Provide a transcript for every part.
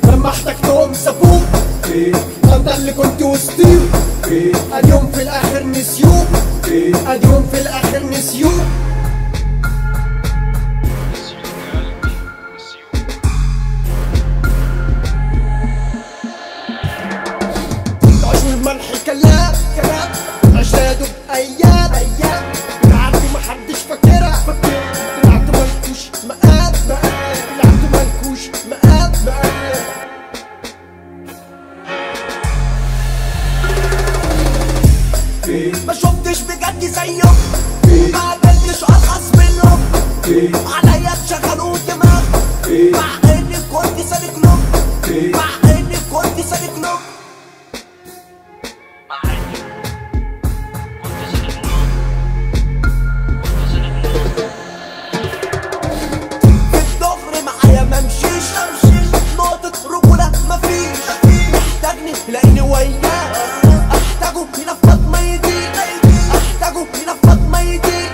لما احتجتهم سابوك انت اللي كنت وسطيهم اليوم في الاخر نسيوك اليوم في الاخر نسيوك عشر ملح كلام كلام عشاده بأيام أيام بتعدي محدش فاكرها فاكر طلعت ملكوش مقام مقام طلعت ملكوش مقام مقام ما شفتش بجد زيهم ما قابلتش ارخص منهم عليا تشغلوا دماغ مع اني كنت سالك لهم مع اني كنت سالك لهم في الظهر معايا ممشيش نقطة رجولة مفيش محتاجني تلاقيني وياه احتاجه ينفض ما يجي احتاجه ينفض ما يجي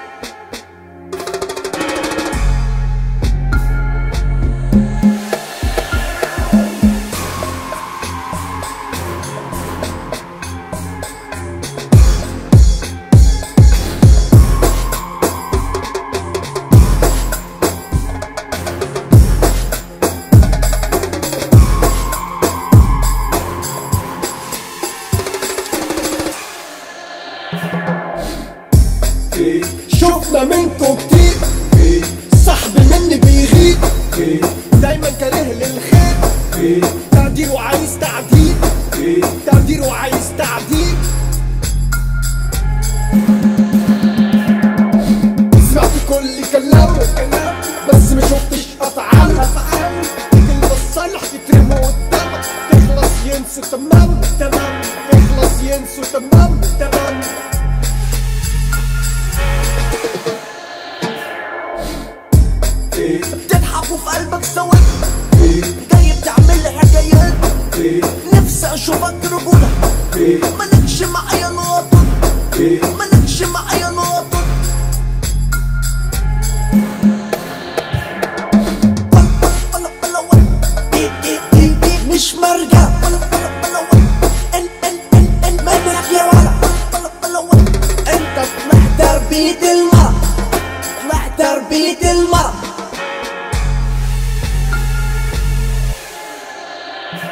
شفنا منكم كتير صاحبي مني بيغيب دايما كاره للخير تعديل وعايز تعديل تعديل وعايز تعديل سمعت كل كلامه بس ما شفتش افعاله اللي بتصلح تترموا قدامك تخلص ينسوا تمام تمام تخلص ينسوا تمام تمام بتضحك وفي قلبك سواد جاي بتعمل لي حكايات نفسي اشوفك رجولة مالكش معايا نقطة مالكش معايا نقطة مش مرجع انت محتار بيد المرة محتار بيد المرة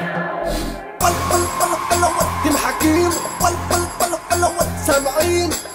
تيم حكيم سامعين